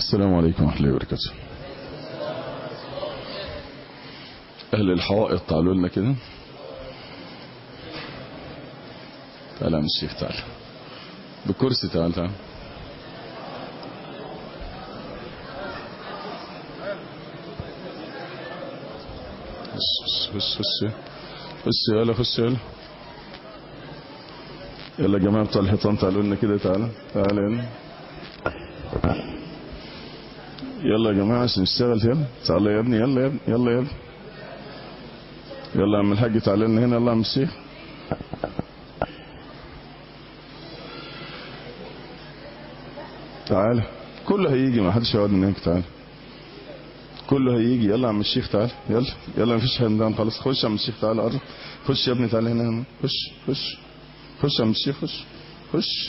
السلام عليكم ورحمة الله وبركاته أهل الحوائط تعالوا لنا كده تعالى يا عم الشيخ تعالى بالكرسي تعال تعال خش خش خش خش يلا خش يلا يلا يا جماعة بتوع الحيطان تعالوا لنا كده تعالى تعالى يلا يلا يا جماعة عشان نشتغل يلا تعالى يا ابني يلا يا ابني يلا يا ابني يلا يا عم الحاج تعالى لنا هنا يلا يا عم الشيخ تعالى كله هيجي ما حدش يقعد من هناك تعالى كله هيجي يلا يا عم الشيخ تعالى يلا يلا مفيش هندام خلاص خش يا عم الشيخ تعالى قرب خش يا ابني تعالى هنا هنا خش خش خش يا عم الشيخ خش خش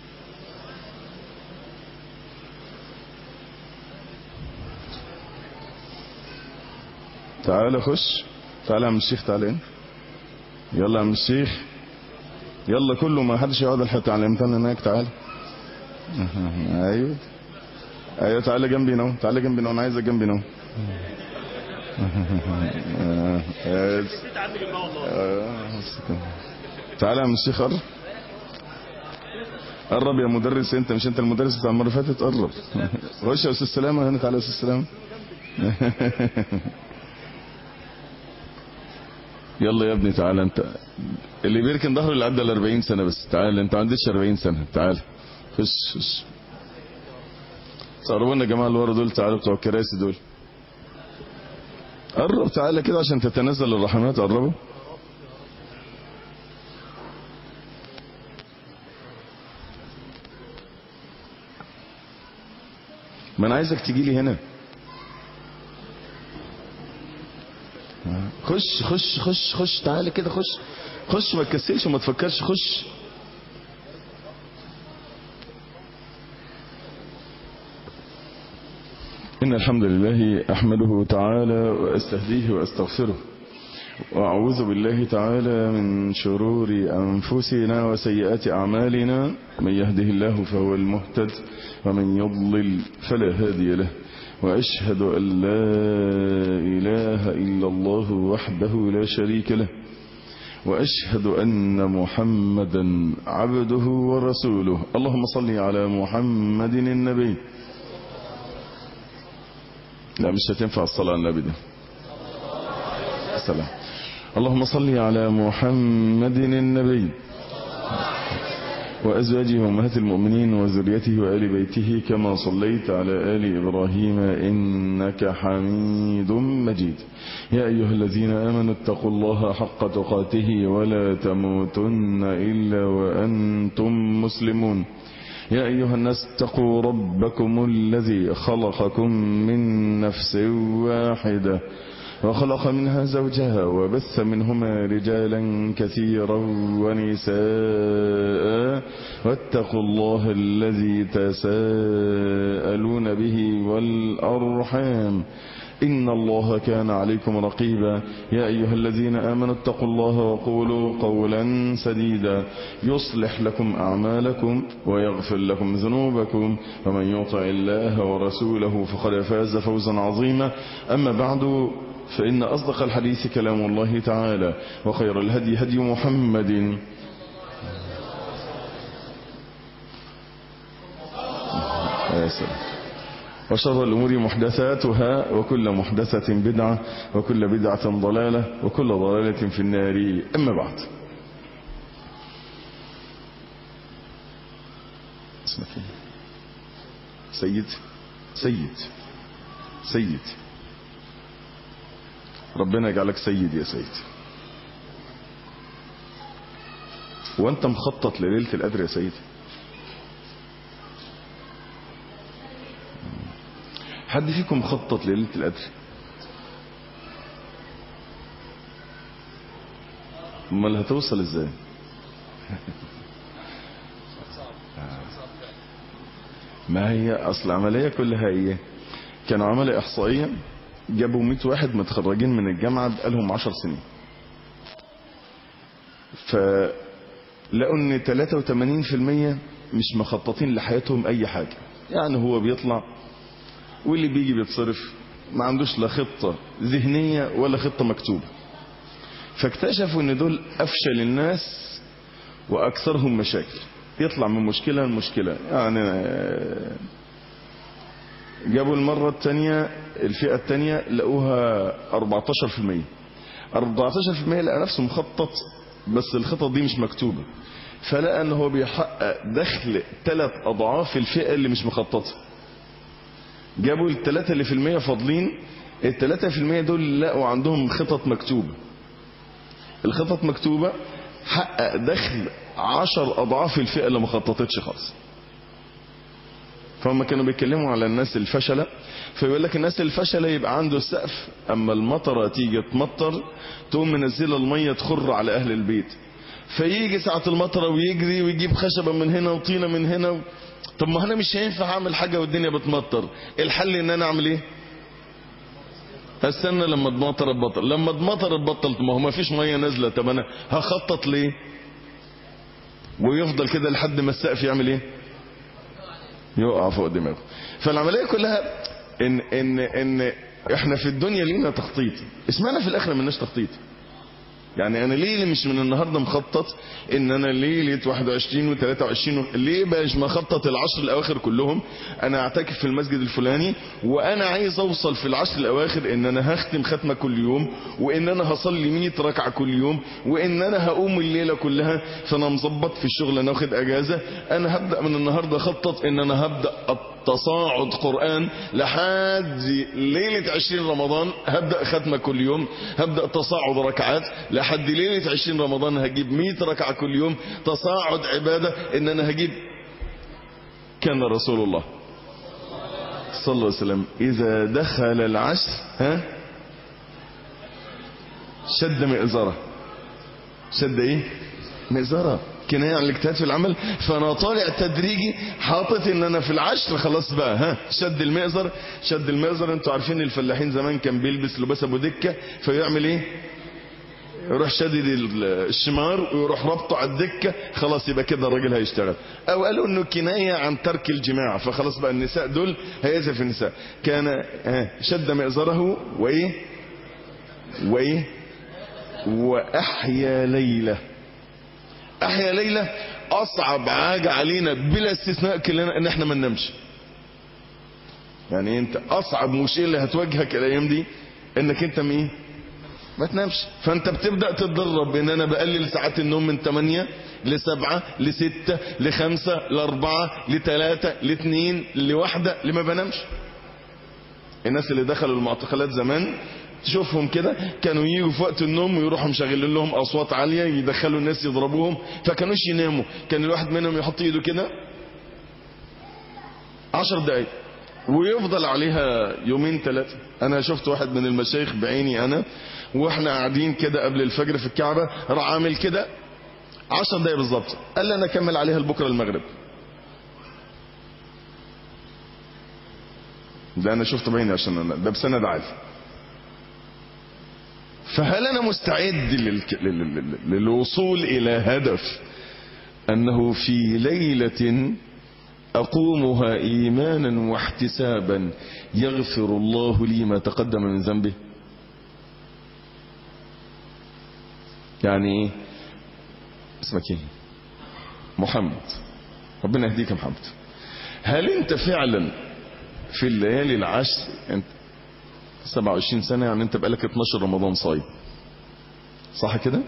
تعالى خش تعالى يا عم الشيخ تعالى هنا يلا يا عم الشيخ يلا كله ما حدش يقعد الحته على الامتحان هناك تعالى ايوه ايوه تعالى جنبي نو تعالى جنبي نو انا عايزك جنبي نو تعالى يا عم الشيخ قرب قرب يا مدرس انت مش انت المدرس بتاع المره اللي فاتت قرب خش يا استاذ سلامه هنا تعالى يا استاذ سلامه يلا يا ابني تعالى انت اللي بيركن ظهره اللي عدى ال 40 سنه بس تعالى انت ما عندكش 40 سنه تعالى خش خش صاروا لنا جماعه اللي ورا دول تعالوا بتوع الكراسي دول قرب تعالى كده عشان تتنزل الرحمات قربوا ما انا عايزك تجي لي هنا خش خش خش خش تعالى كده خش خش ما تكسلش وما تفكرش خش إن الحمد لله أحمده تعالى وأستهديه وأستغفره وأعوذ بالله تعالى من شرور أنفسنا وسيئات أعمالنا من يهده الله فهو المهتد ومن يضلل فلا هادي له وأشهد أن لا إله إلا الله وحده لا شريك له وأشهد أن محمدا عبده ورسوله اللهم صل على محمد النبي لا مش هتنفع الصلاة على النبي دي السلام اللهم صل على محمد النبي وأزواجه وأمهات المؤمنين وذريته وآل بيته كما صليت على آل إبراهيم إنك حميد مجيد يا أيها الذين آمنوا اتقوا الله حق تقاته ولا تموتن إلا وأنتم مسلمون يا أيها الناس اتقوا ربكم الذي خلقكم من نفس واحدة وخلق منها زوجها وبث منهما رجالا كثيرا ونساء واتقوا الله الذي تساءلون به والأرحام إن الله كان عليكم رقيبا يا أيها الذين آمنوا اتقوا الله وقولوا قولا سديدا يصلح لكم أعمالكم ويغفر لكم ذنوبكم ومن يطع الله ورسوله فقد فاز فوزا عظيما أما بعد فإن أصدق الحديث كلام الله تعالى وخير الهدي هدي محمد يا سلام وشر الأمور محدثاتها وكل محدثة بدعة وكل بدعة ضلالة وكل ضلالة في النار أما بعد اسمك ايه سيد سيد سيد ربنا يجعلك سيد يا سيد وانت مخطط لليلة القدر يا سيد حد فيكم مخطط لليلة القدر امال هتوصل ازاي ما هي اصل عملية كلها ايه كانوا عملية احصائية جابوا 100 واحد متخرجين من الجامعة بقالهم 10 سنين فلقوا ان 83% مش مخططين لحياتهم اي حاجة يعني هو بيطلع واللي بيجي بيتصرف ما عندوش لا خطة ذهنية ولا خطة مكتوبة فاكتشفوا ان دول افشل الناس واكثرهم مشاكل يطلع من مشكلة لمشكلة يعني جابوا المرة الثانية الفئة الثانية لقوها 14% 14% لقى نفسه مخطط بس الخطط دي مش مكتوبة فلقى ان هو بيحقق دخل ثلاث اضعاف الفئة اللي مش مخططة جابوا الثلاثة اللي في المية فاضلين الثلاثة في المية دول لقوا عندهم خطط مكتوبة الخطط مكتوبة حقق دخل عشر اضعاف الفئة اللي ما خططتش خالص فهم كانوا بيتكلموا على الناس الفشلة فيقول لك الناس الفشلة يبقى عنده السقف اما المطرة تيجي تمطر تقوم منزله المية تخر على اهل البيت فيجي ساعة المطرة ويجري ويجيب خشبة من هنا وطينة من هنا و... طب ما انا مش هينفع اعمل حاجة والدنيا بتمطر الحل ان انا اعمل ايه استنى لما تمطر تبطل لما تمطر تبطل ما هو ما فيش ميه نازله طب انا هخطط ليه ويفضل كده لحد ما السقف يعمل ايه يقع فوق دماغه فالعمليه كلها ان ان ان احنا في الدنيا لينا تخطيط اسمعنا في الاخره ملناش تخطيط يعني انا ليه مش من النهارده مخطط ان انا ليله 21 و23 ليه مش مخطط العشر الاواخر كلهم انا اعتكف في المسجد الفلاني وانا عايز اوصل في العشر الاواخر ان انا هختم ختمه كل يوم وان انا هصلي 100 ركعه كل يوم وان انا هقوم الليله كلها فانا مظبط في الشغل انا واخد اجازه انا هبدا من النهارده اخطط ان انا هبدا تصاعد قرآن لحد ليلة عشرين رمضان هبدأ ختمة كل يوم هبدأ تصاعد ركعات لحد ليلة عشرين رمضان هجيب مئة ركعة كل يوم تصاعد عبادة ان انا هجيب كان رسول الله صلى الله عليه وسلم اذا دخل العشر ها شد مئزرة شد ايه مئزرة كناية عن الاجتهاد في العمل فانا طالع تدريجي حاطط ان انا في العشر خلاص بقى ها شد المئزر شد المئزر انتوا عارفين الفلاحين زمان كان بيلبس لباس ابو دكه فيعمل ايه يروح شدد الشمار ويروح ربطه على الدكه خلاص يبقى كده الراجل هيشتغل او قالوا انه كنايه عن ترك الجماع فخلاص بقى النساء دول هيزف النساء كان شد مئزره وايه وايه واحيا ليله احيا ليلة اصعب حاجة علينا بلا استثناء كلنا ان احنا ما ننامش يعني انت اصعب مشكلة هتواجهك الايام دي انك انت مين ما تنامش فانت بتبدأ تتدرب ان انا بقلل ساعات النوم من 8 ل 7 ل 6 ل 5 ل 4 ل 3 ل 2 لواحدة لما بنامش الناس اللي دخلوا المعتقلات زمان تشوفهم كده كانوا يجوا في وقت النوم ويروحوا مشغلين لهم اصوات عاليه يدخلوا الناس يضربوهم فكانوش يناموا كان الواحد منهم يحط ايده كده عشر دقايق ويفضل عليها يومين ثلاثه انا شفت واحد من المشايخ بعيني انا واحنا قاعدين كده قبل الفجر في الكعبه راح عامل كده عشر دقايق بالظبط قال لي انا اكمل عليها لبكره المغرب ده انا شفته بعيني عشان انا ده بسند عالي فهل انا مستعد للك... لل... للوصول الى هدف انه في ليلة اقومها ايمانا واحتسابا يغفر الله لي ما تقدم من ذنبه يعني ايه اسمك ايه محمد ربنا يهديك يا محمد هل انت فعلا في الليالي العشر انت 27 سنة يعني انت بقالك 12 رمضان صايم صح كده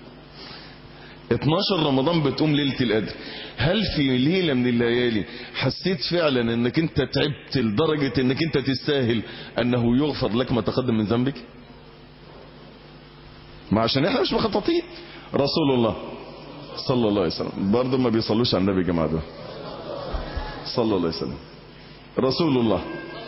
12 رمضان بتقوم ليلة القدر هل في ليلة من الليالي حسيت فعلا انك انت تعبت لدرجة انك انت تستاهل انه يغفر لك ما تقدم من ذنبك ما عشان احنا مش مخططين رسول الله صلى الله عليه وسلم برضه ما بيصلوش على النبي يا جماعه دول صلى الله عليه وسلم رسول الله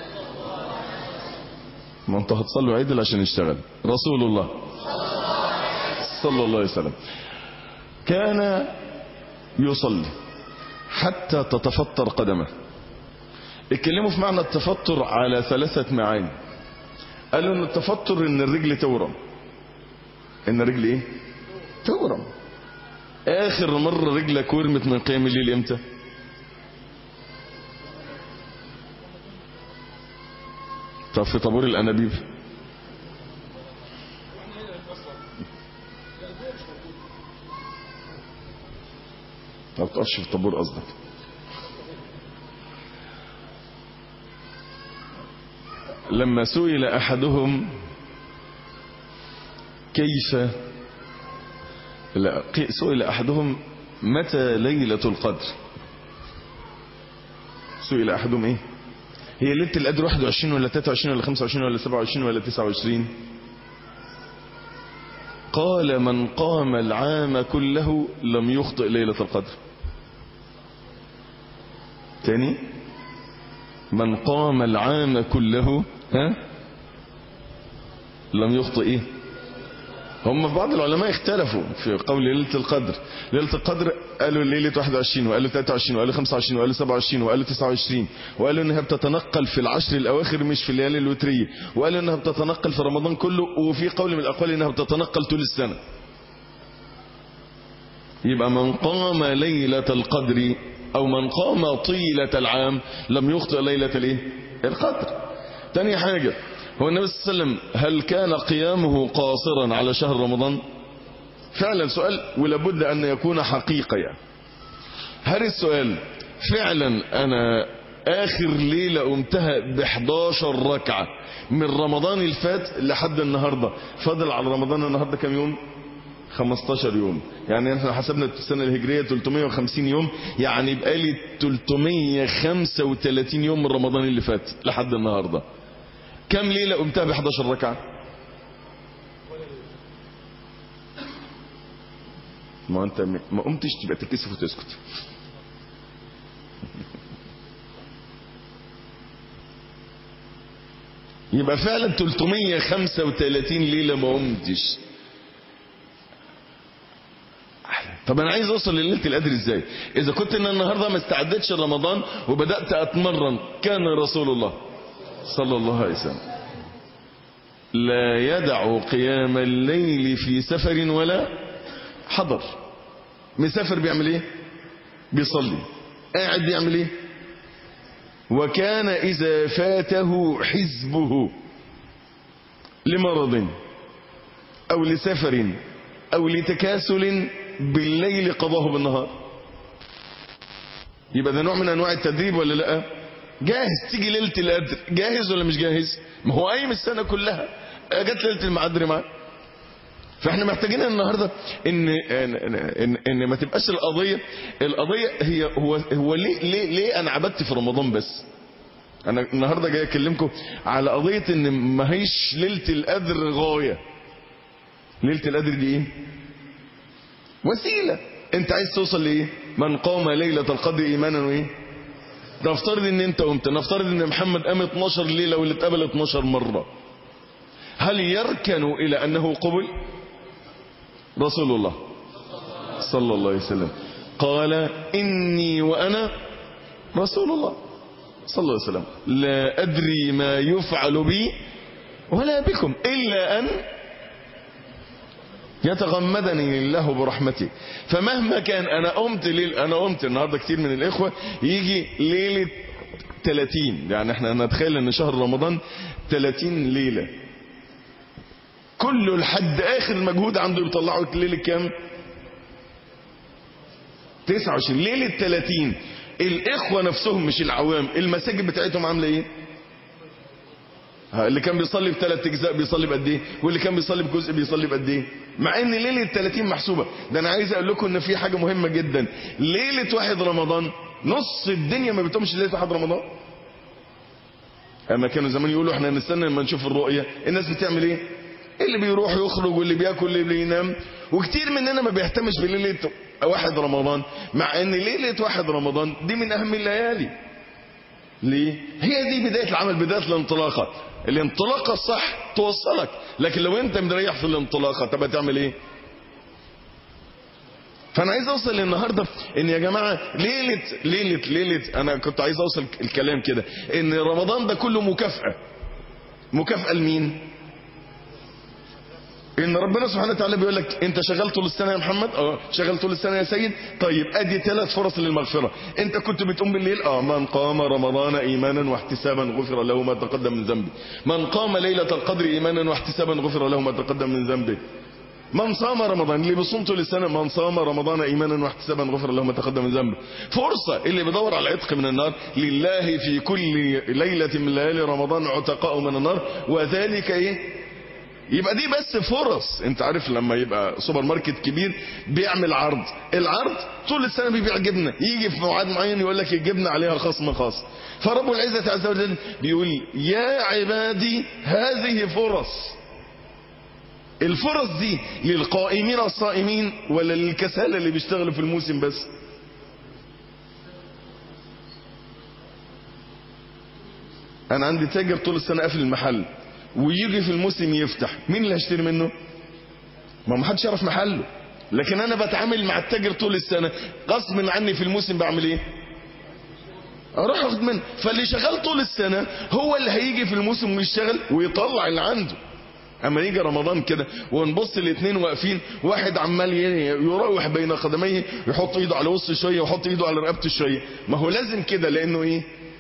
ما انتوا هتصلوا عدل عشان يشتغل رسول الله صلى الله عليه وسلم كان يصلي حتى تتفطر قدمه اتكلموا في معنى التفطر على ثلاثة معاني قالوا ان التفطر ان الرجل تورم ان الرجل ايه تورم اخر مرة رجلك ورمت من قيام الليل امتى طب في طابور الانابيب ما بتقفش في الطابور قصدك لما سئل احدهم كيف لا سئل احدهم متى ليلة القدر سئل احدهم ايه هي ليلة القدر 21 ولا 23 ولا 25 ولا 27 ولا 29 قال من قام العام كله لم يخطئ ليلة القدر تاني من قام العام كله ها لم يخطئ ايه هم في بعض العلماء اختلفوا في قول ليلة القدر ليلة القدر قالوا ليلة 21 وقالوا 23 وقالوا 25 وقالوا 27 وقالوا 29 وقالوا انها بتتنقل في العشر الاواخر مش في الليالي الوترية وقالوا انها بتتنقل في رمضان كله وفي قول من الاقوال انها بتتنقل طول السنة يبقى من قام ليلة القدر او من قام طيلة العام لم يخطئ ليلة الايه القدر تاني حاجة هو النبي صلى الله عليه وسلم هل كان قيامه قاصرا على شهر رمضان فعلا سؤال ولابد ان يكون حقيقة يعني هل السؤال فعلا انا اخر ليلة قمتها ب 11 ركعة من رمضان الفات لحد النهاردة فاضل على رمضان النهاردة كم يوم 15 يوم يعني احنا حسبنا السنة الهجرية 350 يوم يعني بقالي 335 يوم من رمضان اللي فات لحد النهاردة كم ليلة قمتها ب 11 ركعة ما انت ما قمتش تبقى تكسف وتسكت يبقى فعلا 335 ليلة ما قمتش طب انا عايز اوصل لليله القدر ازاي اذا كنت انا النهارده ما استعدتش رمضان وبدات اتمرن كان رسول الله صلى الله عليه وسلم لا يدع قيام الليل في سفر ولا حضر مسافر بيعمل ايه بيصلي قاعد بيعمل ايه وكان اذا فاته حزبه لمرض او لسفر او لتكاسل بالليل قضاه بالنهار يبقى ده نوع من انواع التدريب ولا لا جاهز تيجي ليله القدر جاهز ولا مش جاهز ما هو قايم السنه كلها جت ليله المقدر معاه فاحنا محتاجين النهارده ان ان ان, إن ما تبقاش القضيه القضيه هي هو هو ليه ليه ليه انا عبدت في رمضان بس انا النهارده جاي اكلمكم على قضيه ان ما هيش ليله القدر غايه ليله القدر دي ايه وسيله انت عايز توصل لايه من قام ليله القدر ايمانا وايه نفترض ان انت قمت نفترض ان محمد قام 12 ليله واللي اتقبل 12 مره هل يركن الى انه قبل رسول الله صلى الله عليه وسلم قال اني وانا رسول الله صلى الله عليه وسلم لا ادري ما يفعل بي ولا بكم الا ان يتغمدني الله برحمته فمهما كان انا قمت ليل انا قمت النهارده كتير من الاخوه يجي ليله 30 يعني احنا نتخيل ان شهر رمضان 30 ليله كله لحد اخر مجهود عنده يطلعوا ليله كام 29 ليله 30 الاخوه نفسهم مش العوام المساجد بتاعتهم عامله ايه اللي كان بيصلي بثلاث اجزاء بيصلي بقد ايه واللي كان بيصلي بجزء بيصلي بقد ايه مع ان ليله 30 محسوبه ده انا عايز اقول لكم ان في حاجه مهمه جدا ليله واحد رمضان نص الدنيا ما بتقومش ليله واحد رمضان اما كانوا زمان يقولوا احنا نستنى لما نشوف الرؤيه الناس بتعمل ايه اللي بيروح يخرج واللي بياكل واللي بينام وكتير مننا ما بيهتمش بليله واحد رمضان مع ان ليله واحد رمضان دي من اهم الليالي ليه هي دي بدايه العمل بدايه الانطلاقه الانطلاقه الصح توصلك لكن لو انت مريح في الانطلاقه طب هتعمل ايه فانا عايز اوصل النهارده ان يا جماعه ليله ليله ليله انا كنت عايز اوصل الكلام كده ان رمضان ده كله مكافاه مكافاه لمين ان ربنا سبحانه وتعالى بيقول لك انت شغال طول السنه يا محمد اه شغال طول السنه يا سيد طيب ادي ثلاث فرص للمغفره انت كنت بتقوم بالليل اه من قام رمضان ايمانا واحتسابا غفر له ما تقدم من ذنبه من قام ليله القدر ايمانا واحتسابا غفر له ما تقدم من ذنبه من صام رمضان اللي بيصوم طول السنه من صام رمضان ايمانا واحتسابا غفر له ما تقدم من ذنبه فرصه اللي بيدور على عتق من النار لله في كل ليله من ليالي رمضان عتقاء من النار وذلك ايه يبقى دي بس فرص انت عارف لما يبقى سوبر ماركت كبير بيعمل عرض العرض طول السنه بيبيع جبنه يجي في ميعاد معين يقول لك الجبنه عليها خصم خاص فرب العزه عز وجل بيقول يا عبادي هذه فرص الفرص دي للقائمين الصائمين ولا للكسالى اللي بيشتغلوا في الموسم بس انا عندي تاجر طول السنه قافل المحل ويجي في الموسم يفتح مين اللي هيشتري منه ما ما حدش يعرف محله لكن انا بتعامل مع التاجر طول السنه غصب عني في الموسم بعمل ايه اروح اخد منه فاللي شغال طول السنه هو اللي هيجي في الموسم ويشتغل ويطلع اللي عنده اما يجي رمضان كده ونبص الاثنين واقفين واحد عمال يروح بين قدميه يحط ايده على وسط شويه ويحط ايده على رقبته شويه ما هو لازم كده لانه ايه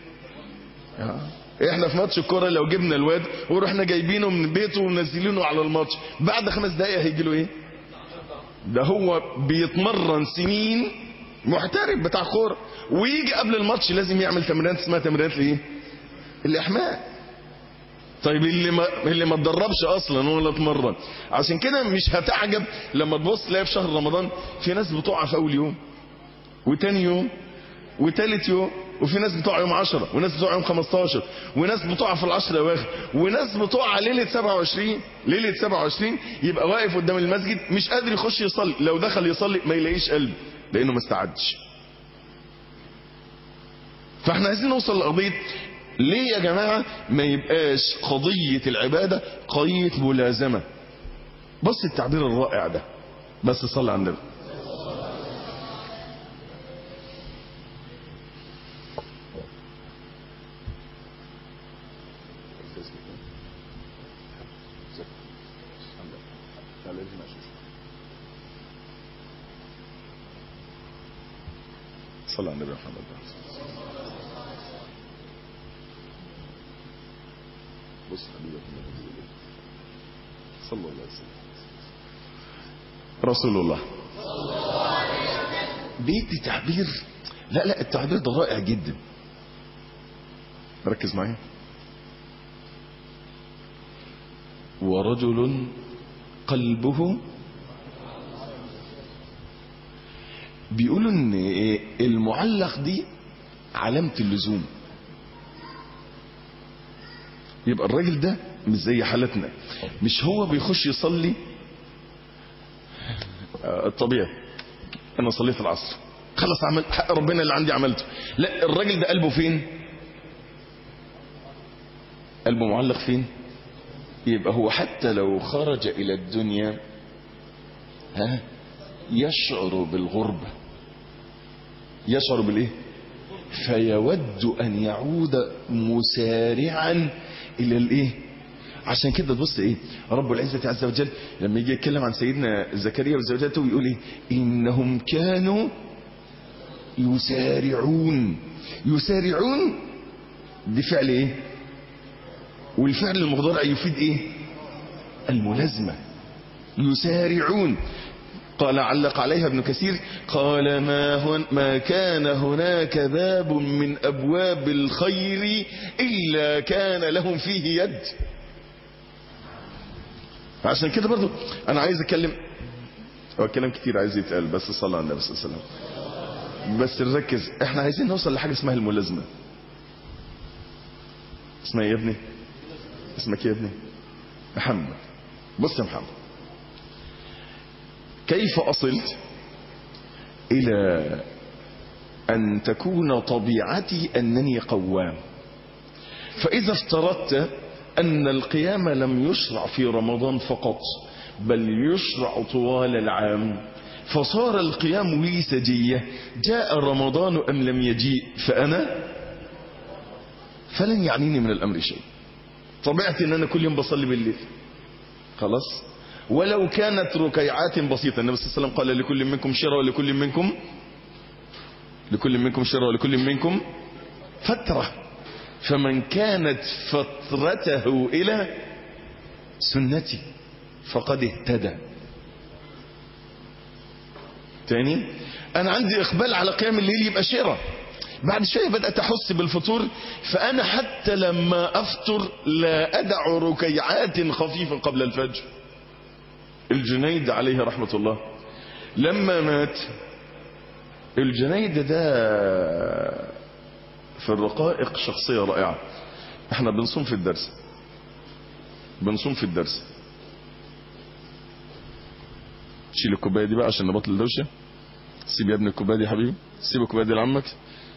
احنا في ماتش الكوره لو جبنا الواد ورحنا جايبينه من بيته ومنزلينه على الماتش بعد خمس دقايق هيجي له ايه ده هو بيتمرن سنين محترف بتاع كوره ويجي قبل الماتش لازم يعمل تمرينات اسمها تمرينات الايه الاحماء طيب اللي ما اللي ما اتدربش اصلا ولا اتمرن عشان كده مش هتعجب لما تبص تلاقي في شهر رمضان في ناس بتقع في اول يوم وتاني يوم وتالت يوم وفي ناس بتقع يوم 10 وناس بتقع يوم 15 وناس بتقع في العشر الاواخر وناس بتقع ليله 27 ليله 27 يبقى واقف قدام المسجد مش قادر يخش يصلي لو دخل يصلي ما يلاقيش قلب لانه ما استعدش فاحنا عايزين نوصل لقضيه ليه يا جماعه ما يبقاش قضيه العباده قضيه ملازمه بص التعبير الرائع ده بس صلي على النبي صلى على النبي محمد بص حبيبك صلى الله عليه وسلم رسول الله بيدي تعبير لا لا التعبير ده رائع جدا ركز معايا ورجل قلبه بيقولوا ان المعلق دي علامة اللزوم يبقى الراجل ده مش زي حالتنا مش هو بيخش يصلي الطبيعي انا صليت العصر خلص عمل حق ربنا اللي عندي عملته لا الراجل ده قلبه فين قلبه معلق فين يبقى هو حتى لو خرج الى الدنيا ها يشعر بالغربة يشعر بالايه فيود ان يعود مسارعا الى الايه عشان كده تبص ايه رب العزة عز وجل لما يجي يتكلم عن سيدنا زكريا وزوجته ويقول ايه انهم كانوا يسارعون يسارعون دي فعل ايه والفعل المضارع يفيد ايه الملازمة يسارعون قال علق عليها ابن كثير قال ما, هن ما كان هناك باب من أبواب الخير إلا كان لهم فيه يد عشان كده برضو أنا عايز أتكلم هو كلام كتير عايز يتقال بس صلى على النبي صلى الله عليه وسلم بس نركز احنا عايزين نوصل لحاجة اسمها الملازمة اسمها ايه يا ابني اسمك ايه يا ابني محمد بص يا محمد كيف أصلت إلى أن تكون طبيعتي أنني قوام فإذا افترضت أن القيام لم يشرع في رمضان فقط بل يشرع طوال العام فصار القيام لي سجية جاء رمضان أم لم يجيء فأنا فلن يعنيني من الأمر شيء طبيعتي أن أنا كل يوم بصلي بالليل خلاص ولو كانت ركيعات بسيطة النبي صلى الله عليه وسلم قال لكل منكم شرى ولكل منكم لكل منكم شرى ولكل منكم فترة فمن كانت فترته إلى سنتي فقد اهتدى تاني أنا عندي إقبال على قيام الليل يبقى شرى بعد شوية بدأت أحس بالفطور فأنا حتى لما أفطر لا أدع ركيعات خفيفة قبل الفجر الجنيد عليه رحمة الله لما مات الجنيد ده في الرقائق شخصية رائعة احنا بنصوم في الدرس بنصوم في الدرس شيل الكوبايه دي بقى عشان نبطل الدوشه سيب يا ابني الكوبايه دي يا حبيبي سيب الكوبايه دي لعمك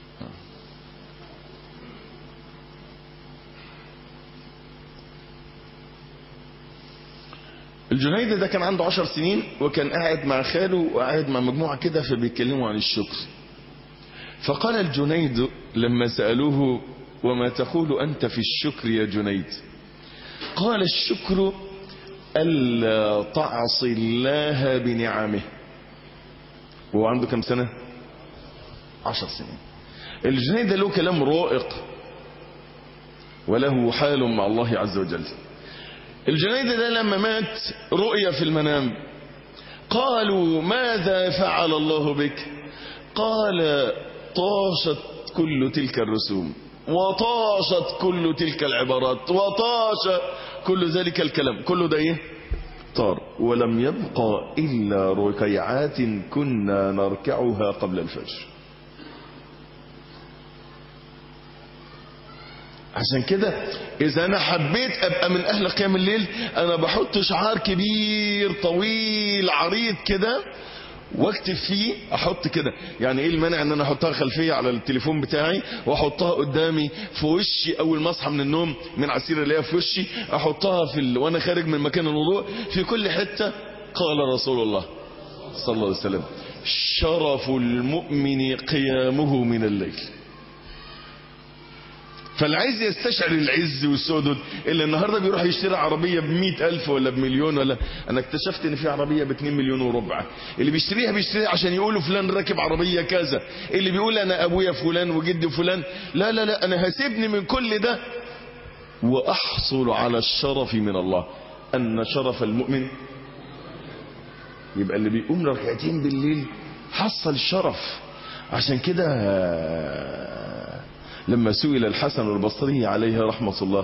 الجنيد ده كان عنده عشر سنين وكان قاعد مع خاله وقاعد مع مجموعة كده فبيتكلموا عن الشكر فقال الجنيد لما سألوه وما تقول أنت في الشكر يا جنيد قال الشكر ألا تعصي الله بنعمه وهو عنده كم سنة عشر سنين الجنيد له كلام رائق وله حال مع الله عز وجل الجنيد ده لما مات رؤيا في المنام قالوا ماذا فعل الله بك قال طاشت كل تلك الرسوم وطاشت كل تلك العبارات وطاش كل ذلك الكلام كله ده ايه طار ولم يبقى إلا ركيعات كنا نركعها قبل الفجر عشان كده اذا انا حبيت ابقى من اهل قيام الليل انا بحط شعار كبير طويل عريض كده واكتب فيه احط كده يعني ايه المانع ان انا احطها خلفيه على التليفون بتاعي واحطها قدامي في وشي اول ما اصحى من النوم من عسير اللي هي في وشي احطها في ال... وانا خارج من مكان الوضوء في كل حته قال رسول الله صلى الله عليه وسلم شرف المؤمن قيامه من الليل فاللي عايز يستشعر العز والسدد اللي النهاردة بيروح يشتري عربية بمئة ألف ولا بمليون ولا أنا اكتشفت إن في عربية باتنين مليون وربع اللي بيشتريها بيشتريها عشان يقولوا فلان راكب عربية كذا اللي بيقول أنا أبويا فلان وجدي فلان لا لا لا أنا هسيبني من كل ده وأحصل على الشرف من الله أن شرف المؤمن يبقى اللي بيقوم ركعتين بالليل حصل الشرف عشان كده لما سئل الحسن البصري عليه رحمة الله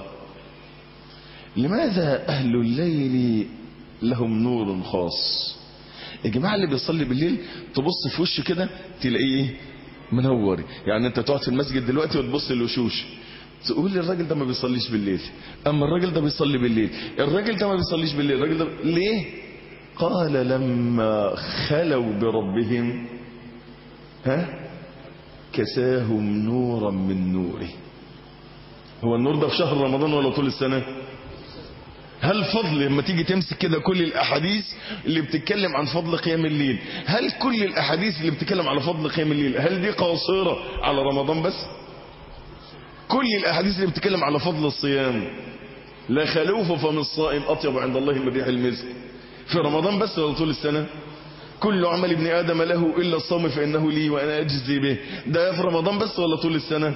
لماذا أهل الليل لهم نور خاص الجماعة اللي بيصلي بالليل تبص في وشه كده تلاقيه منور يعني انت تقعد في المسجد دلوقتي وتبص للوشوش تقول الراجل ده ما بيصليش بالليل اما الراجل ده بيصلي بالليل الراجل ده ما بيصليش بالليل الراجل ده ليه قال لما خلوا بربهم ها كساهم نورا من نوره هو النور ده في شهر رمضان ولا طول السنة هل فضل لما تيجي تمسك كده كل الأحاديث اللي بتتكلم عن فضل قيام الليل هل كل الأحاديث اللي بتتكلم على فضل قيام الليل هل دي قاصرة على رمضان بس كل الأحاديث اللي بتتكلم على فضل الصيام لا خلوف فم الصائم أطيب عند الله من ريح المسك في رمضان بس ولا طول السنة كل عمل ابن آدم له إلا الصوم فإنه لي وأنا أجزي به ده في رمضان بس ولا طول السنة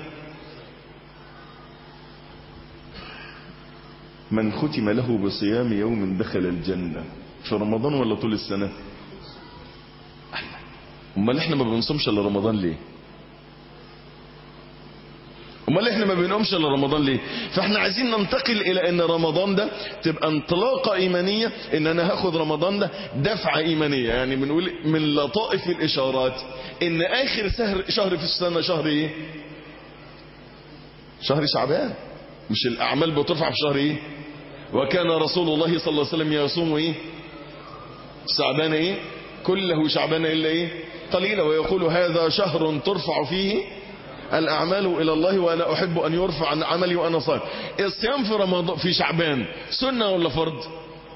من ختم له بصيام يوم دخل الجنة في رمضان ولا طول السنة امال احنا ما بنصومش الا رمضان ليه امال احنا ما بنقومش الا رمضان ليه فاحنا عايزين ننتقل الى ان رمضان ده تبقى انطلاقه ايمانيه ان انا هاخد رمضان ده دفعه ايمانيه يعني بنقول من لطائف الاشارات ان اخر شهر شهر في السنه شهر ايه شهر شعبان مش الاعمال بترفع في شهر ايه وكان رسول الله صلى الله عليه وسلم يصوم ايه شعبان ايه كله شعبان الا ايه قليلا ويقول هذا شهر ترفع فيه الأعمال إلى الله وأنا أحب أن يرفع عن عملي وأنا صائم الصيام في رمضان في شعبان سنة ولا فرض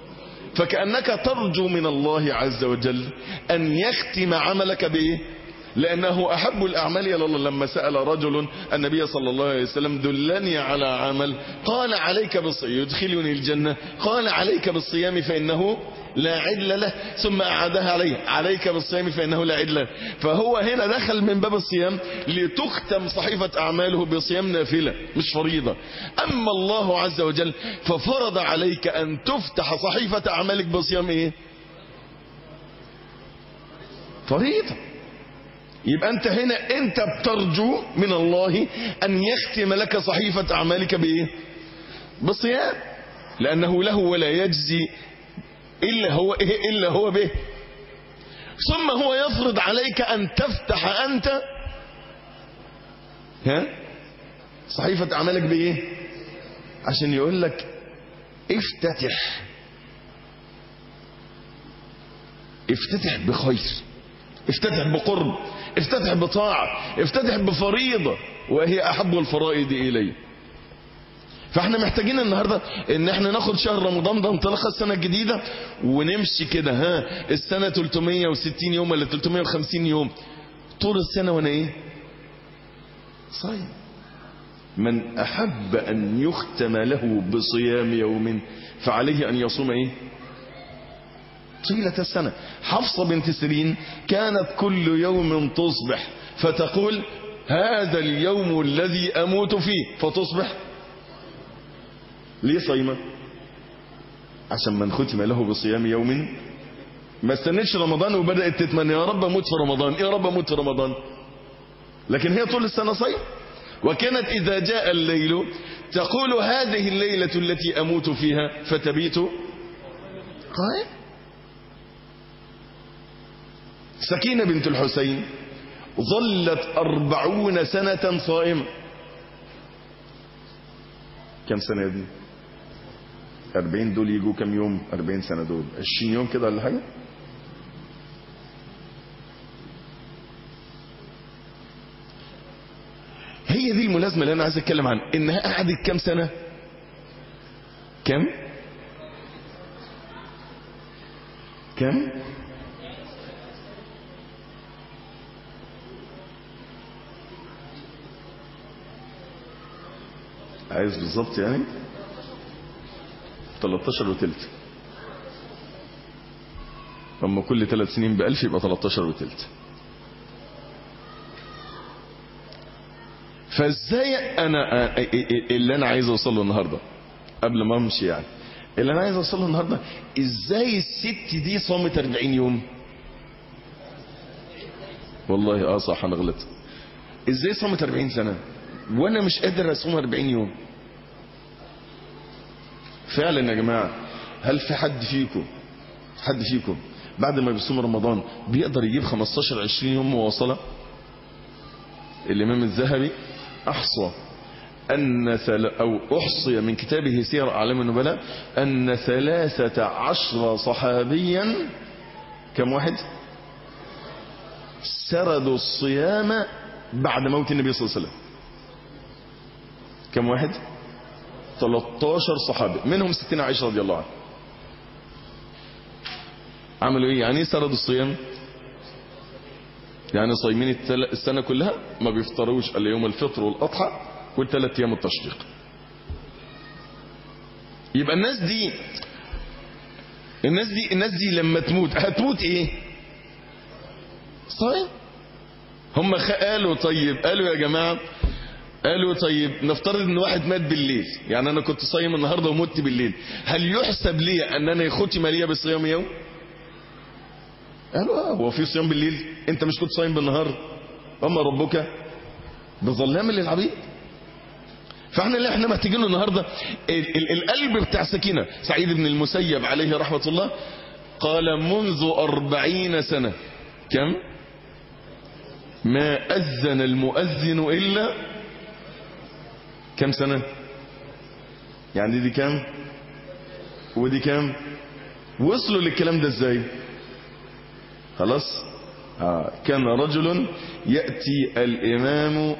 فكأنك ترجو من الله عز وجل أن يختم عملك بإيه لأنه أحب الأعمال إلى الله لما سأل رجل النبي صلى الله عليه وسلم دلني على عمل قال عليك بالصيام يدخلني الجنة قال عليك بالصيام فإنه لا عدل له ثم أعادها عليه عليك بالصيام فإنه لا عدل له فهو هنا دخل من باب الصيام لتختم صحيفة أعماله بصيام نافلة مش فريضة أما الله عز وجل ففرض عليك أن تفتح صحيفة أعمالك بصيام إيه فريضة يبقى أنت هنا أنت بترجو من الله أن يختم لك صحيفة أعمالك بإيه بصيام لأنه له ولا يجزي إلا هو إيه إلا هو به ثم هو يفرض عليك أن تفتح أنت ها صحيفة أعمالك بإيه عشان يقول لك افتتح افتتح بخير افتتح بقرب افتتح بطاعة افتتح بفريضة وهي أحب الفرائض إلي فاحنا محتاجين النهاردة ان احنا ناخد شهر رمضان ده انطلاقه السنة الجديدة ونمشي كده ها السنة 360 يوم ولا 350 يوم طول السنة وانا ايه صايم من احب ان يختم له بصيام يوم فعليه ان يصوم ايه طيلة السنة حفصة بنت سيرين كانت كل يوم تصبح فتقول هذا اليوم الذي أموت فيه فتصبح ليه صايمة عشان من ختم له بصيام يوم ما استنتش رمضان وبدأت تتمنى يا رب اموت في رمضان يا رب اموت في رمضان لكن هي طول السنة صايم وكانت إذا جاء الليل تقول هذه الليلة التي أموت فيها فتبيت قائم سكينة بنت الحسين ظلت أربعون سنة صائمة كم سنة يا ابني أربعين دول يجوا كم يوم أربعين سنة دول عشرين يوم كده ولا حاجة هي دي الملازمة اللي أنا عايز أتكلم عنها إنها قعدت كم سنة كم كم عايز بالظبط يعني 13 وتلت اما كل ثلاث سنين بألف يبقى 13 وتلت فازاي انا اللي انا عايز اوصله النهارده قبل ما امشي يعني اللي انا عايز اوصله النهارده ازاي الست دي صامت 40 يوم والله اه صح انا غلطت ازاي صامت 40 سنه وانا مش قادر اصوم 40 يوم فعلا يا جماعه هل في حد فيكم حد فيكم بعد ما بيصوم رمضان بيقدر يجيب 15 20 يوم مواصله الامام الذهبي احصى ان ثل... او احصي من كتابه سير اعلام النبلاء ان ثلاثة عشر صحابيا كم واحد سردوا الصيام بعد موت النبي صلى الله عليه وسلم كم واحد 13 صحابي منهم ستين عائشة رضي الله عنها عملوا ايه يعني ايه سردوا الصيام يعني صايمين السنة كلها ما بيفطروش الا يوم الفطر والاضحى والثلاث ايام التشريق يبقى الناس دي الناس دي الناس دي لما تموت هتموت ايه صايم هم قالوا طيب قالوا يا جماعه قالوا طيب نفترض ان واحد مات بالليل يعني انا كنت صايم النهارده ومت بالليل هل يحسب لي ان انا ختم لي بصيام يوم قالوا اه هو في صيام بالليل انت مش كنت صايم بالنهار اما ربك بظلام للعبيد فاحنا اللي احنا محتاجينه النهارده ال ال القلب بتاع سكينه سعيد بن المسيب عليه رحمه الله قال منذ أربعين سنه كم ما أذن المؤذن إلا كم سنة يعني دي كام ودي كام وصلوا للكلام ده ازاي خلاص آه. كان رجل يأتي الإمام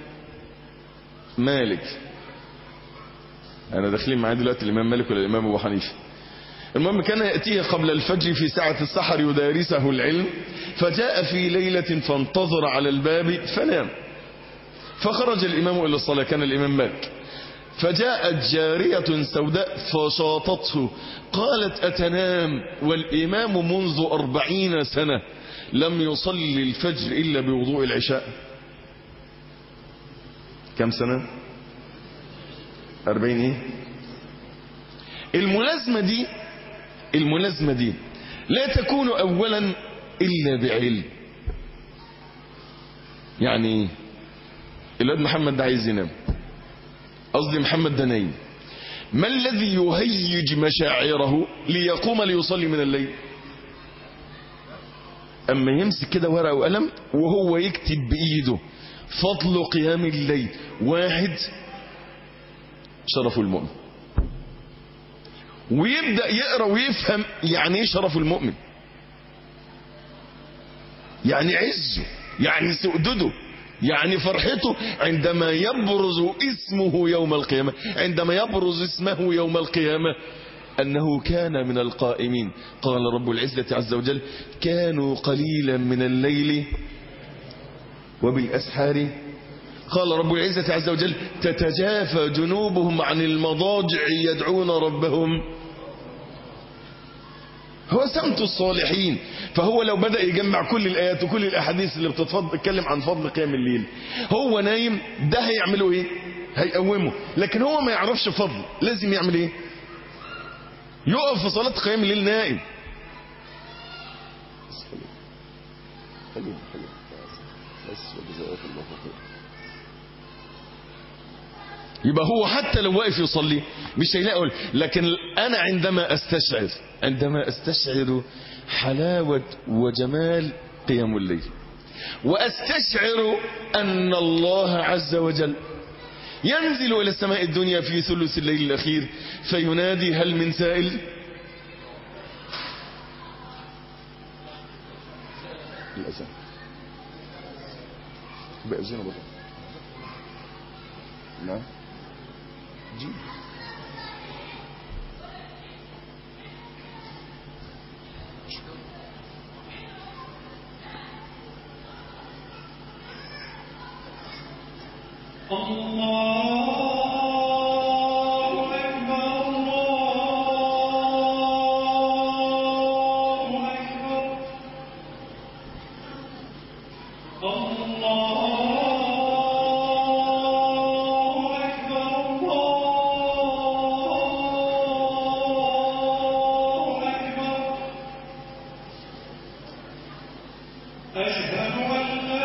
مالك أنا داخلين معايا دلوقتي الإمام مالك ولا الإمام أبو حنيفة المهم كان يأتيه قبل الفجر في ساعة السحر يدارسه العلم فجاء في ليلة فانتظر على الباب فنام فخرج الإمام إلى الصلاة كان الإمام مالك فجاءت جارية سوداء فشاطته قالت أتنام والإمام منذ أربعين سنة لم يصلي الفجر إلا بوضوء العشاء كم سنة أربعين إيه الملازمة دي الملازمة دي لا تكون أولا إلا بعلم يعني الواد محمد ده عايز ينام قصدي محمد ده نايم ما الذي يهيج مشاعره ليقوم ليصلي من الليل أما يمسك كده ورقة وقلم وهو يكتب بإيده فضل قيام الليل واحد شرف المؤمن ويبدأ يقرأ ويفهم يعني ايه شرف المؤمن يعني عزه يعني سؤدده يعني فرحته عندما يبرز اسمه يوم القيامة عندما يبرز اسمه يوم القيامة أنه كان من القائمين قال رب العزة عز وجل كانوا قليلا من الليل وبالأسحار قال رب العزة عز وجل تتجافى جنوبهم عن المضاجع يدعون ربهم هو سمت الصالحين فهو لو بدأ يجمع كل الآيات وكل الأحاديث اللي بتتكلم عن فضل قيام الليل هو نايم ده هيعمله ايه هيقومه لكن هو ما يعرفش فضل لازم يعمل ايه يقف في صلاة قيام الليل نائم يبقى هو حتى لو واقف يصلي مش هيلاقي لكن انا عندما استشعر عندما استشعر حلاوة وجمال قيام الليل واستشعر ان الله عز وجل ينزل الى السماء الدنيا في ثلث الليل الاخير فينادي هل من سائل الأذان بأذنه بطل نعم جيب الله أكبر الله أكبر الله أكبر الله أكبر أشهد أن لا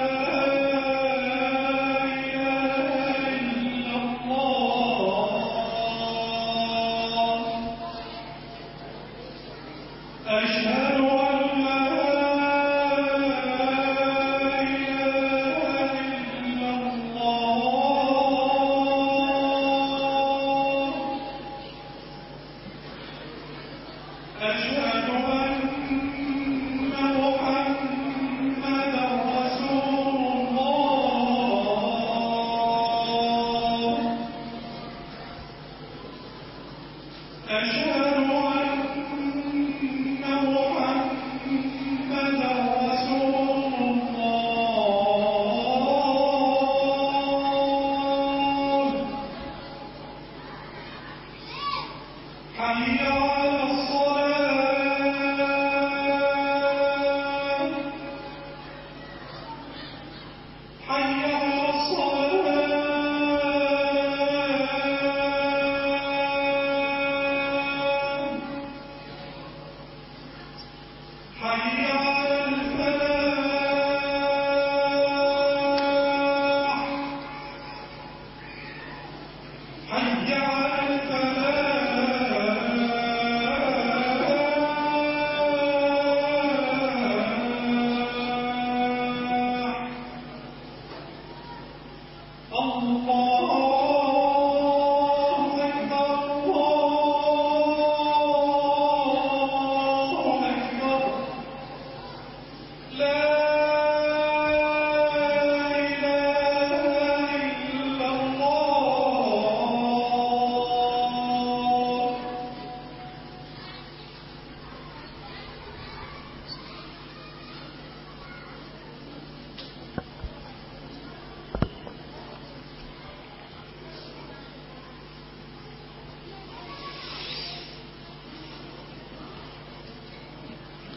إله إلا الله أشهد أن لا إله إلا الله أشهد أن محمدا رسول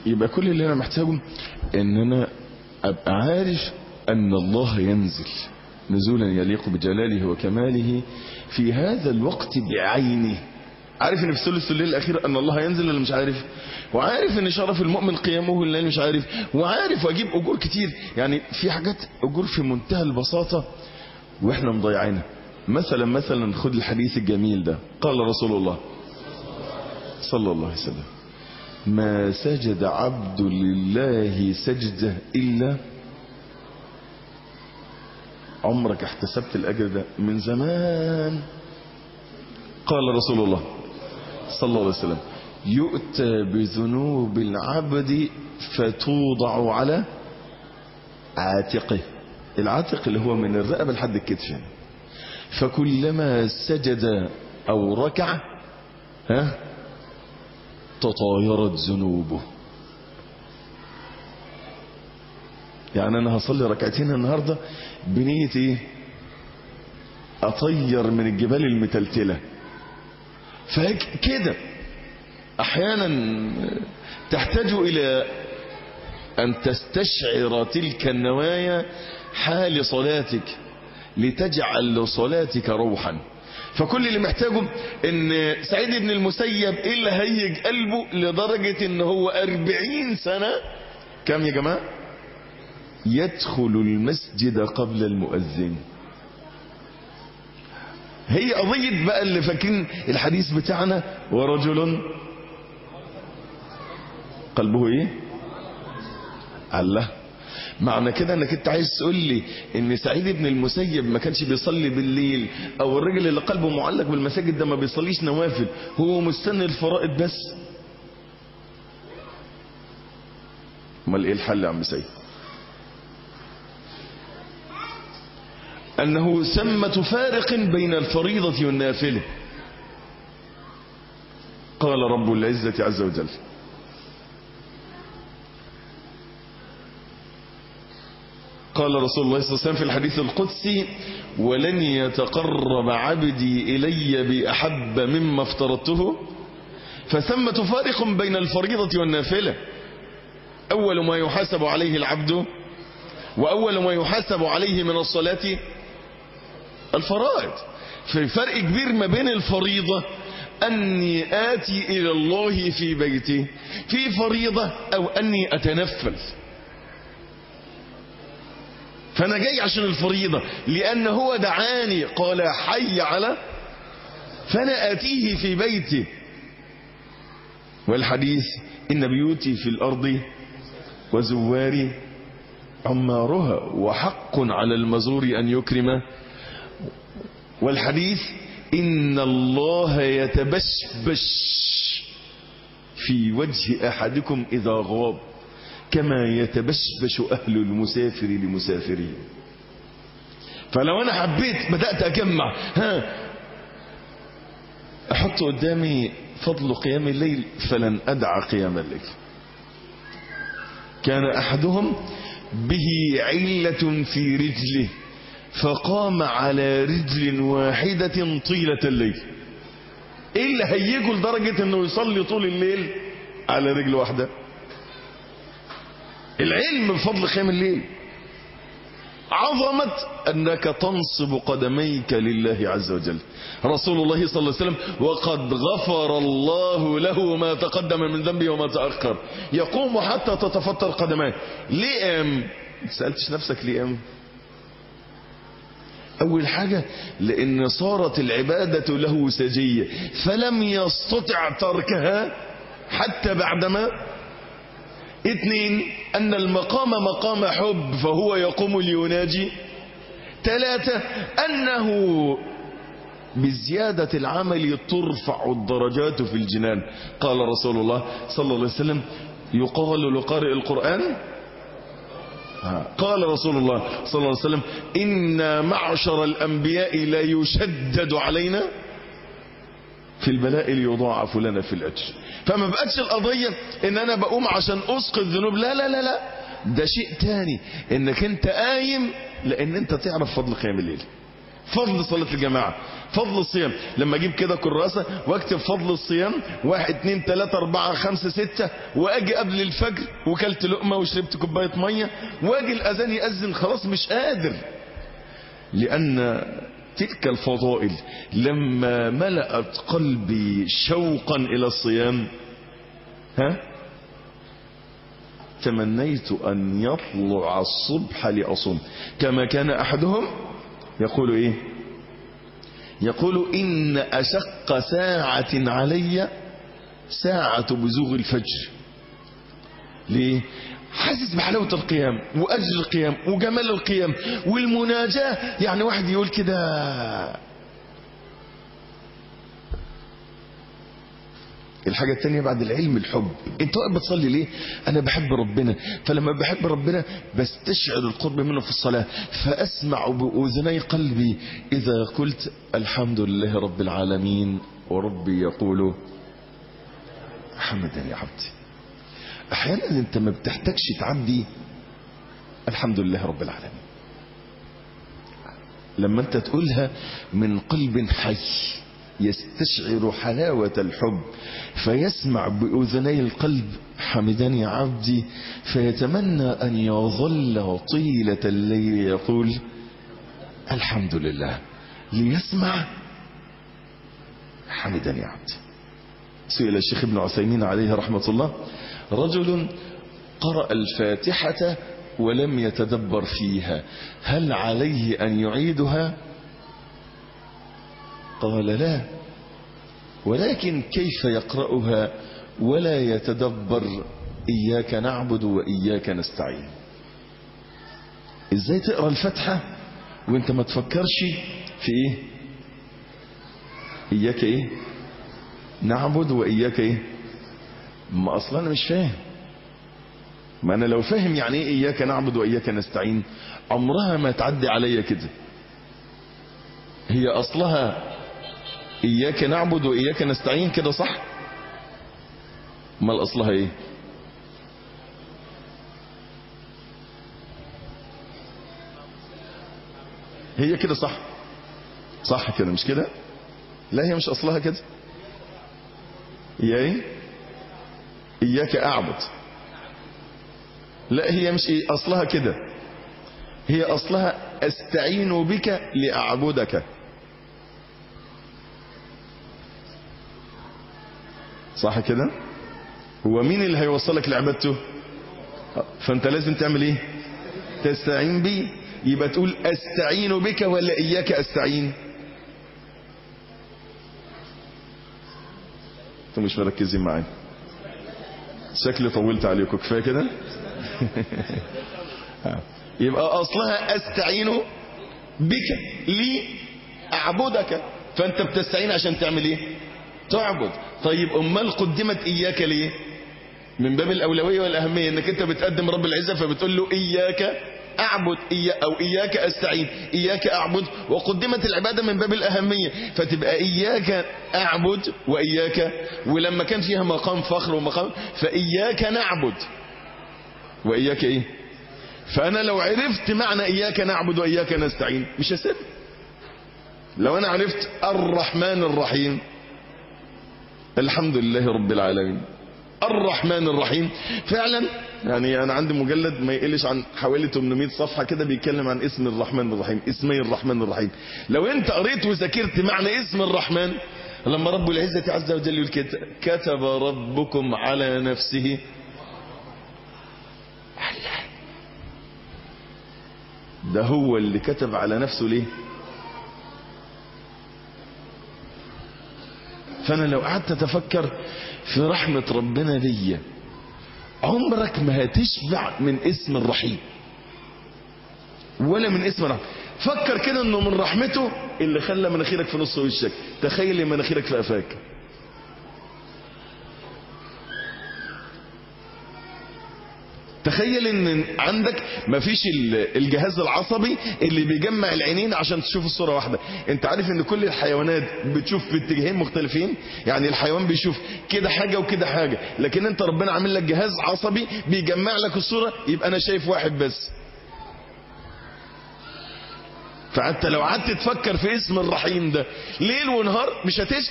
يبقى كل اللي انا محتاجه ان انا ابقى عارف ان الله ينزل نزولا يليق بجلاله وكماله في هذا الوقت بعينه عارف ان في ثلث الليل الاخير ان الله ينزل ولا مش عارف وعارف ان شرف المؤمن قيامه الليل مش عارف وعارف واجيب اجور كتير يعني في حاجات اجور في منتهى البساطه واحنا مضيعينها مثلا مثلا خد الحديث الجميل ده قال رسول الله صلى الله عليه وسلم ما سجد عبد لله سجدة إلا عمرك احتسبت الأجر ده من زمان قال رسول الله صلى الله عليه وسلم يؤتى بذنوب العبد فتوضع على عاتقه العاتق اللي هو من الرقبة لحد الكتف فكلما سجد أو ركع ها تطايرت ذنوبه يعني انا هصلي ركعتين النهارده بنيه ايه اطير من الجبال المتلتله فكده احيانا تحتاج الى ان تستشعر تلك النوايا حال صلاتك لتجعل لصلاتك روحا فكل اللي محتاجه ان سعيد بن المسيب ايه اللي هيج قلبه لدرجة ان هو اربعين سنة كم يا جماعة يدخل المسجد قبل المؤذن هي قضية بقى اللي فاكرين الحديث بتاعنا ورجل قلبه ايه الله معنى كده انك انت عايز تقول لي ان سعيد بن المسيب ما كانش بيصلي بالليل او الراجل اللي قلبه معلق بالمساجد ده ما بيصليش نوافل هو مستني الفرائض بس امال ايه الحل يا عم سيد انه ثمة فارق بين الفريضة والنافلة قال رب العزة عز وجل قال رسول الله صلى الله عليه وسلم في الحديث القدسي ولن يتقرب عبدي إلي بأحب مما افترضته فثمة فارق بين الفريضة والنافلة أول ما يحاسب عليه العبد وأول ما يحاسب عليه من الصلاة الفرائض في فرق كبير ما بين الفريضة أني آتي إلى الله في بيتي في فريضة أو أني أتنفل فأنا جاي عشان الفريضة لأن هو دعاني قال حي على فأنا آتيه في بيتي والحديث إن بيوتي في الأرض وزواري عمارها وحق على المزور أن يكرم والحديث إن الله يتبشبش في وجه أحدكم إذا غاب كما يتبشبش أهل المسافر لمسافرين فلو أنا حبيت بدأت أجمع ها أحط قدامي فضل قيام الليل فلن أدع قيام الليل كان أحدهم به علة في رجله فقام على رجل واحدة طيلة الليل ايه اللي هيجوا لدرجة انه يصلي طول الليل على رجل واحدة العلم بفضل قيام الليل عظمة أنك تنصب قدميك لله عز وجل رسول الله صلى الله عليه وسلم وقد غفر الله له ما تقدم من ذنبه وما تأخر يقوم حتى تتفطر قدماه ليه قام سألتش نفسك ليه قام أول حاجة لأن صارت العبادة له سجية فلم يستطع تركها حتى بعدما اثنين أن المقام مقام حب فهو يقوم ليناجي ثلاثة أنه بزيادة العمل ترفع الدرجات في الجنان قال رسول الله صلى الله عليه وسلم يقال لقارئ القرآن قال رسول الله صلى الله عليه وسلم إن معشر الأنبياء لا يشدد علينا في البلاء ليضاعف لنا في الأجر فما بقتش القضية إن أنا بقوم عشان أسقط ذنوب لا لا لا لا ده شيء تاني إنك أنت قايم لأن أنت تعرف فضل قيام الليل فضل صلاة الجماعة فضل الصيام لما اجيب كده كراسة واكتب فضل الصيام واحد اتنين تلاتة اربعة خمسة ستة واجي قبل الفجر وكلت لقمة وشربت كوباية مية واجي الاذان يأذن خلاص مش قادر لان تلك الفضائل لما ملأت قلبي شوقا الى الصيام ها تمنيت ان يطلع الصبح لاصوم كما كان احدهم يقول ايه يقول ان اشق ساعة علي ساعة بزوغ الفجر ليه حاسس بحلاوة القيام وأجر القيام وجمال القيام والمناجاة يعني واحد يقول كده الحاجة التانية بعد العلم الحب انت واقف بتصلي ليه انا بحب ربنا فلما بحب ربنا بستشعر القرب منه في الصلاة فاسمع بأذني قلبي اذا قلت الحمد لله رب العالمين وربي يقول حمدا يا عبدي احيانا انت ما بتحتاجش تعدي الحمد لله رب العالمين لما انت تقولها من قلب حي يستشعر حلاوة الحب فيسمع بأذني القلب حمدني عبدي فيتمنى أن يظل طيلة الليل يقول الحمد لله ليسمع حمدني عبدي سئل الشيخ ابن عثيمين عليه رحمة الله رجل قرأ الفاتحة ولم يتدبر فيها هل عليه أن يعيدها قال لا ولكن كيف يقرأها ولا يتدبر إياك نعبد وإياك نستعين إزاي تقرأ الفتحة وانت ما تفكرش في إيه إياك إيه نعبد وإياك إيه ما أصلا أنا مش فاهم ما أنا لو فاهم يعني إيه إياك نعبد وإياك نستعين عمرها ما تعدي عليا كده هي أصلها إياك نعبد وإياك نستعين كده صح ما الأصلها إيه هي كده صح صح كده مش كده لا هي مش أصلها كده هي إيه إياك أعبد لا هي مش إيه أصلها كده هي أصلها أستعين بك لأعبدك صح كده هو مين اللي هيوصلك لعبادته فانت لازم تعمل ايه تستعين بي يبقى تقول استعين بك ولا اياك استعين انتوا مش مركزين معايا شكلي طولت عليكم كفايه كده يبقى اصلها استعين بك لي اعبدك فانت بتستعين عشان تعمل ايه تعبد طيب امال قدمت اياك ليه من باب الاولويه والاهميه انك انت بتقدم رب العزه فبتقول له اياك اعبد إيا او اياك استعين اياك اعبد وقدمت العباده من باب الاهميه فتبقى اياك اعبد واياك ولما كان فيها مقام فخر ومقام فاياك نعبد واياك ايه فانا لو عرفت معنى اياك نعبد واياك نستعين مش هسيب لو انا عرفت الرحمن الرحيم الحمد لله رب العالمين الرحمن الرحيم فعلا يعني انا عندي مجلد ما يقلش عن حوالي 800 صفحه كده بيتكلم عن اسم الرحمن الرحيم اسمي الرحمن الرحيم لو انت قريت وذاكرت معنى اسم الرحمن لما رب العزه عز وجل يقول كده كتب ربكم على نفسه ده هو اللي كتب على نفسه ليه فانا لو قعدت اتفكر في رحمة ربنا ليا عمرك ما هتشبع من اسم الرحيم ولا من اسم الرحيم فكر كده انه من رحمته اللي خلى مناخيرك في نص وشك تخيل مناخيرك في قفاك تخيل ان عندك مفيش الجهاز العصبي اللي بيجمع العينين عشان تشوف الصورة واحدة انت عارف ان كل الحيوانات بتشوف في اتجاهين مختلفين يعني الحيوان بيشوف كده حاجة وكده حاجة لكن انت ربنا عامل لك جهاز عصبي بيجمع لك الصورة يبقى انا شايف واحد بس فانت لو قعدت تفكر في اسم الرحيم ده ليل ونهار مش هتشبع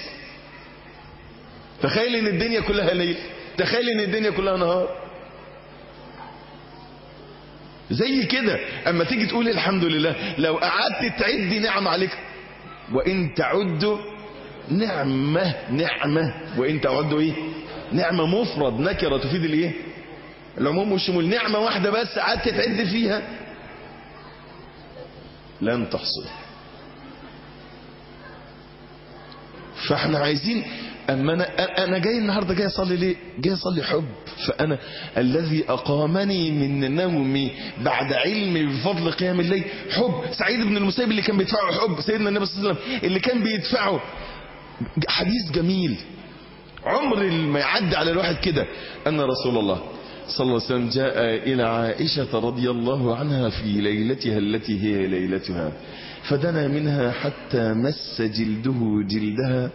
تخيل ان الدنيا كلها ليل تخيل ان الدنيا كلها نهار زي كده اما تيجي تقول الحمد لله لو قعدت تعد نعم عليك وان تعدوا نعمة نعمة وان تعدوا ايه نعمة مفرد نكرة تفيد الايه العموم والشمول نعمة واحدة بس قعدت تعد فيها لن تحصل فاحنا عايزين اما انا انا جاي النهارده جاي اصلي ليه جاي اصلي حب فانا الذي اقامني من نومي بعد علمي بفضل قيام الليل حب سعيد بن المسيب اللي كان بيدفعه حب سيدنا النبي صلى الله عليه وسلم اللي كان بيدفعه حديث جميل عمر ما يعدي على الواحد كده ان رسول الله صلى الله عليه وسلم جاء إلى عائشة رضي الله عنها في ليلتها التي هي ليلتها فدنا منها حتى مس جلده جلدها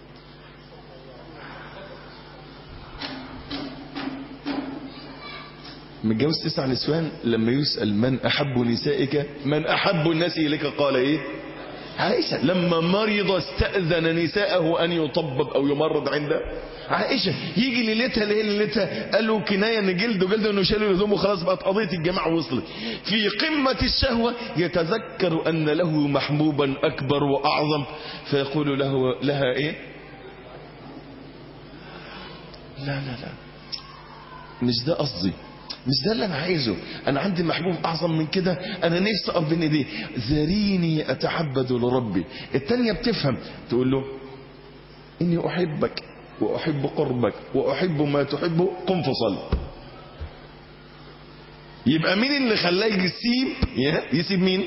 متجوز تسع نسوان لما يسأل من أحب نسائك من أحب الناس إليك قال إيه عائشة لما مرض استأذن نساءه أن يطبب أو يمرض عنده عائشة يجي ليلتها اللي هي ليلتها قالوا كناية ان جلده جلده انه شالوا الهدوم وخلاص بقت قضية الجماعة وصلت في قمة الشهوة يتذكر ان له محبوبا اكبر واعظم فيقول له لها ايه لا لا لا مش ده قصدي مش ده اللي انا عايزه انا عندي محبوب اعظم من كده انا نفسي اقف بين ايديه ذريني اتعبد لربي التانية بتفهم تقول له اني احبك واحب قربك واحب ما تحبه قم فصل يبقى مين اللي خلاه يسيب يسيب مين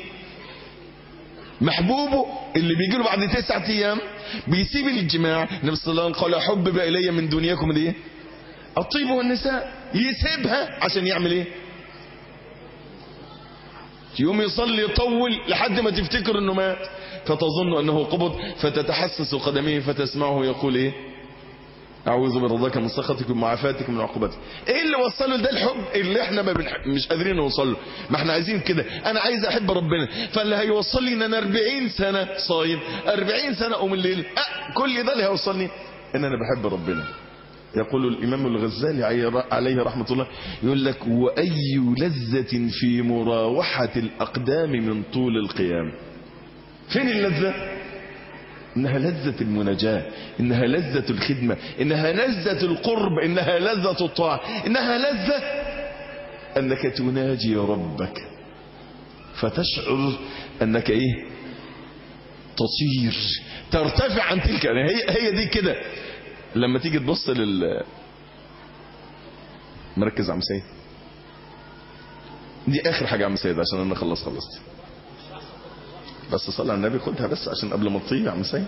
محبوبه اللي بيجي له بعد تسعة ايام بيسيب الجماع النبي صلى الله عليه وسلم قال حبب الي من دنياكم دي الطيب والنساء يسيبها عشان يعمل ايه يوم يصلي يطول لحد ما تفتكر انه مات فتظن انه قبض فتتحسس قدميه فتسمعه يقول ايه اعوذ برضاك من سخطك ومعافاتك من عقوبتك ايه اللي وصله ده الحب اللي احنا ما بنحب مش قادرين نوصل له ما احنا عايزين كده انا عايز احب ربنا فاللي هيوصل لي ان انا 40 سنه صايم 40 سنه اقوم الليل أه كل ده اللي هيوصلني ان انا بحب ربنا يقول الإمام الغزالي عليه رحمة الله يقول لك وأي لذة في مراوحة الأقدام من طول القيام فين اللذة إنها لذة المناجاة إنها لذة الخدمة إنها لذة القرب إنها لذة الطاعة إنها لذة أنك تناجي ربك فتشعر أنك إيه تطير ترتفع عن تلك هي, هي دي كده لما تيجي تبص لل مركز عم سيد دي اخر حاجه عم سيد عشان انا خلص خلصت بس صلى على النبي خدها بس عشان قبل ما تطير يا عم سيد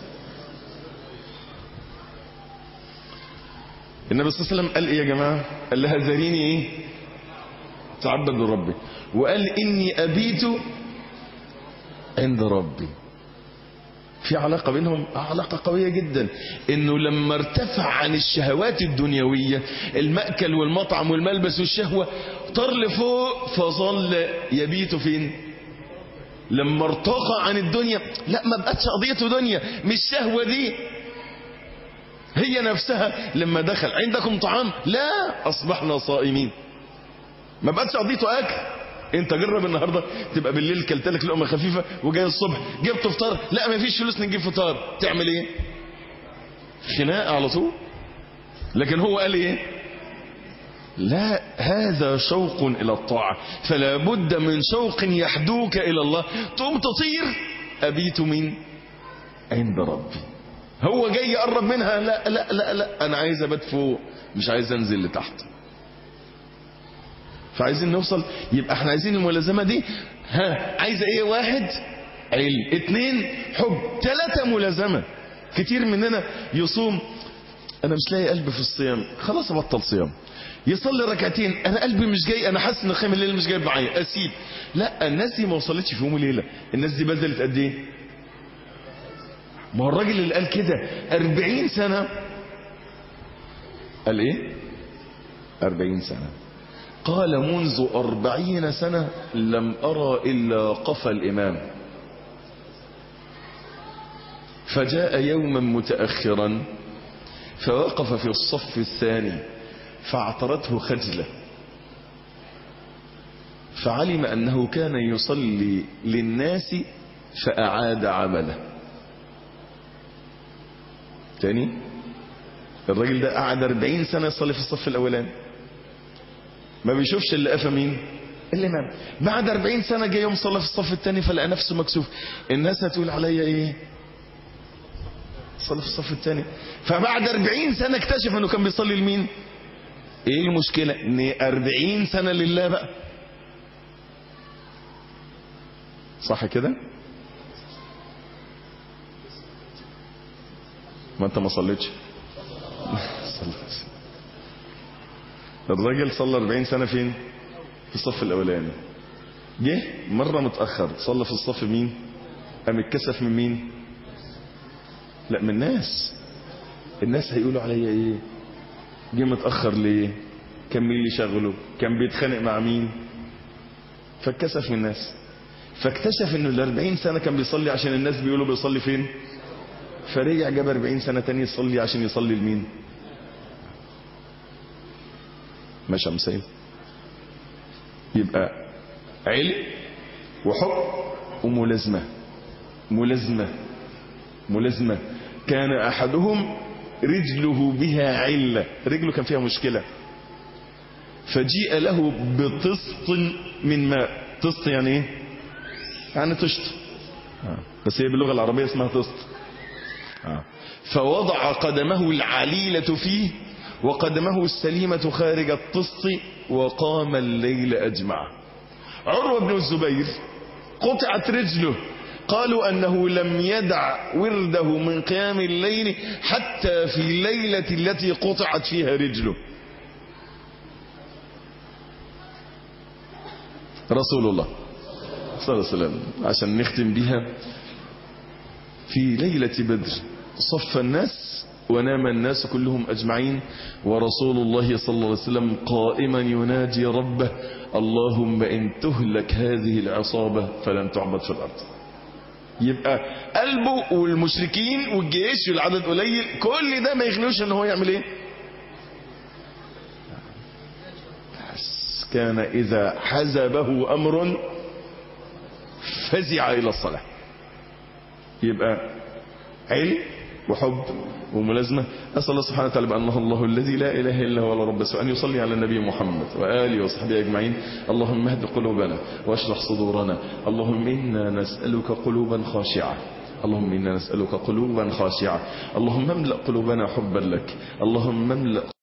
النبي صلى الله عليه وسلم قال ايه يا جماعه قال لها ذريني ايه تعبد لربي وقال اني ابيت عند ربي في علاقة بينهم علاقة قوية جدا انه لما ارتفع عن الشهوات الدنيوية المأكل والمطعم والملبس والشهوة طار لفوق فظل يبيت فين لما ارتقى عن الدنيا لا ما بقتش قضيته دنيا مش شهوة دي هي نفسها لما دخل عندكم طعام لا اصبحنا صائمين ما بقتش قضيته اكل انت جرب النهارده تبقى بالليل كلت لك لقمه خفيفه وجاي الصبح جبت فطار لا ما فيش فلوس نجيب فطار تعمل ايه خناقه على طول لكن هو قال ايه لا هذا شوق الى الطاعه فلا بد من شوق يحدوك الى الله تقوم تطير ابيت مين عند ربي هو جاي يقرب منها لا لا لا لا انا عايز ابات فوق مش عايز انزل لتحت فعايزين نوصل يبقى احنا عايزين الملازمة دي ها عايزة ايه واحد علم اتنين حب ثلاثة ملازمة كتير مننا يصوم انا مش لاقي قلب في الصيام خلاص ابطل صيام يصلي ركعتين انا قلبي مش جاي انا حاسس ان خيم الليل مش جايب معايا اسيب لا الناس دي ما وصلتش في يوم وليله الناس دي بذلت قد ايه ما هو الراجل اللي قال كده 40 سنه قال ايه 40 سنه قال منذ أربعين سنة لم أرى إلا قفى الإمام فجاء يوما متأخرا فوقف في الصف الثاني فاعترته خجلة فعلم أنه كان يصلي للناس فأعاد عمله تاني الراجل ده قعد 40 سنة يصلي في الصف الأولاني ما بيشوفش اللي قفا مين الإمام بعد 40 سنة جاي يوم صلى في الصف الثاني فلقى نفسه مكسوف الناس هتقول عليا ايه صلى في الصف الثاني فبعد 40 سنة اكتشف انه كان بيصلي لمين ايه المشكلة ان 40 سنة لله بقى صح كده ما انت ما صليتش الراجل صلى 40 سنة فين في الصف الاولاني جه مرة متأخر صلى في الصف مين قام اتكسف من مين لا من الناس الناس هيقولوا عليا ايه جه متأخر ليه كان مين اللي شغله كان بيتخانق مع مين فاتكسف من الناس فاكتشف انه ال 40 سنة كان بيصلي عشان الناس بيقولوا بيصلي فين فرجع جاب 40 سنة تاني يصلي عشان يصلي لمين ماشي مسيل يبقى علم وحب وملازمة ملازمة ملازمة كان أحدهم رجله بها علة رجله كان فيها مشكلة فجيء له بطسط من ماء طسط يعني ايه يعني طشت بس هي باللغة العربية اسمها طسط فوضع قدمه العليلة فيه وقدمه السليمة خارج الطسط وقام الليل أجمع عروة بن الزبير قطعت رجله قالوا أنه لم يدع ورده من قيام الليل حتى في الليلة التي قطعت فيها رجله رسول الله صلى الله عليه وسلم عشان نختم بها في ليلة بدر صف الناس ونام الناس كلهم أجمعين ورسول الله صلى الله عليه وسلم قائما يناجي ربه اللهم إن تهلك هذه العصابة فلن تعبد في الأرض يبقى قلبه والمشركين والجيش والعدد قليل كل ده ما يغنوش ان هو يعمل ايه بس كان اذا حزبه امر فزع الى الصلاة يبقى علم وحب وملازمة أسأل الله سبحانه وتعالى بأنه الله الذي لا إله إلا هو رب أن يصلي على النبي محمد وآله وصحبه أجمعين اللهم اهد قلوبنا واشرح صدورنا اللهم إنا نسألك قلوبا خاشعة اللهم إنا نسألك قلوبا خاشعة اللهم املأ قلوبنا حبا لك اللهم املأ